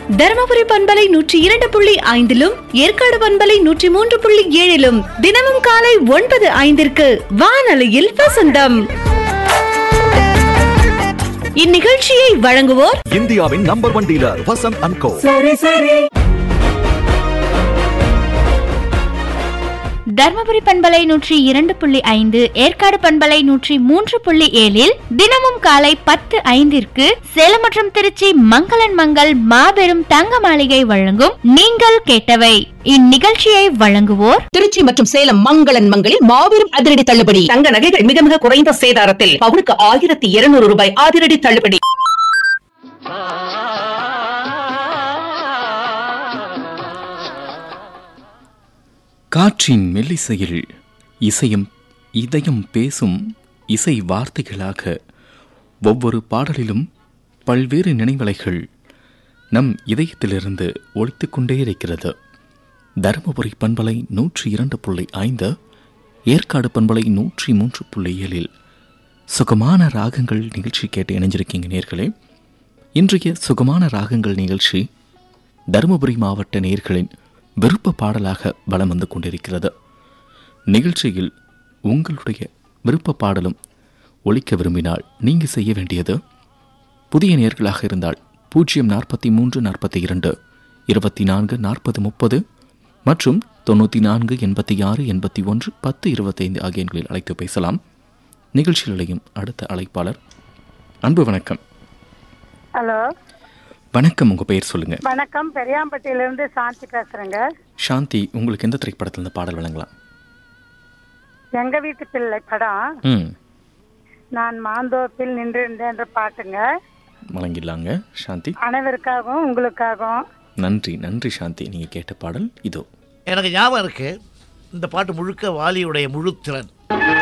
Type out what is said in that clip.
தருமபுரி பண்பலை நூற்றி இரண்டு புள்ளி ஐந்திலும் ஏற்காடு பண்பலை நூற்றி மூன்று புள்ளி ஏழிலும் தினமும் காலை ஒன்பது ஐந்திற்கு வானொலியில் வசந்தம் இந்நிகழ்ச்சியை வழங்குவோர் இந்தியாவின் number one dealer Vasanth and co Dharmapuri பண்பலை நூற்றி இரண்டு புள்ளி ஐந்து ஏற்காடு பண்பலை நூற்றி மூன்று புள்ளி ஏழில் தினமும் காலை பத்து ஐந்திற்கு சேலம் மற்றும் திருச்சி மங்களன் மங்கள் மாபெரும் தங்க மாளிகை வழங்கும் நீங்கள் கேட்டவை இந்நிகழ்ச்சியை வழங்குவோர் திருச்சி மற்றும் சேலம் மங்களன் மங்களில் மாபெரும் அதிரடி தள்ளுபடி தங்க நகைகள் மிக மிக குறைந்த சேதாரத்தில் பவுனுக்கு ஆயிரத்தி இருநூறு ரூபாய் அதிரடி தள்ளுபடி காற்றின் மெல்லிசையில் இசையும் இதயம் பேசும் இசை வார்த்தைகளாக ஒவ்வொரு பாடலிலும் பல்வேறு நினைவலைகள் நம் இதயத்திலிருந்து ஒழித்துக் கொண்டே இருக்கிறது தருமபுரி பண்பலை நூற்றி இரண்டு புள்ளி ஐந்து ஏற்காடு பண்பலை நூற்றி மூன்று புள்ளி ஏழில் சுகமான ராகங்கள் நிகழ்ச்சி கேட்டு இணைஞ்சிருக்கீங்க நேர்களே இன்றைய சுகமான ராகங்கள் நிகழ்ச்சி தருமபுரி மாவட்ட நேர்களின் விருப்ப பாடலாக வலம் வந்து கொண்டிருக்கிறது நிகழ்ச்சியில் உங்களுடைய விருப்ப பாடலும் ஒழிக்க விரும்பினால் நீங்கள் செய்ய வேண்டியது புதிய நேர்களாக இருந்தால் பூஜ்ஜியம் நாற்பத்தி மூன்று நாற்பத்தி இரண்டு இருபத்தி நான்கு நாற்பது முப்பது மற்றும் தொண்ணூற்றி நான்கு எண்பத்தி ஆறு எண்பத்தி ஒன்று பத்து இருபத்தைந்து ஆகிய எண்களில் அழைத்து பேசலாம் நிகழ்ச்சியில் இணையும் அடுத்த அழைப்பாளர் அன்பு வணக்கம் ஹலோ வணக்கம் உங்கள் பெயர் சொல்லுங்க வணக்கம் பெரியாம்பட்டியிலிருந்து சாந்தி பேசுறேங்க சாந்தி உங்களுக்கு எந்த திரைப்படத்தில் இந்த பாடல் வழங்கலாம் எங்க வீட்டு பிள்ளை படம் ம் நான் மாந்தோப்பில் நின்றிருந்தேன்ற பாட்டுங்க வழங்கிடலாங்க சாந்தி அனைவருக்காகவும் உங்களுக்காகவும் நன்றி நன்றி சாந்தி நீங்கள் கேட்ட பாடல் இதோ எனக்கு ஞாபகம் இருக்கு இந்த பாட்டு முழுக்க வாலியுடைய முழு திறன்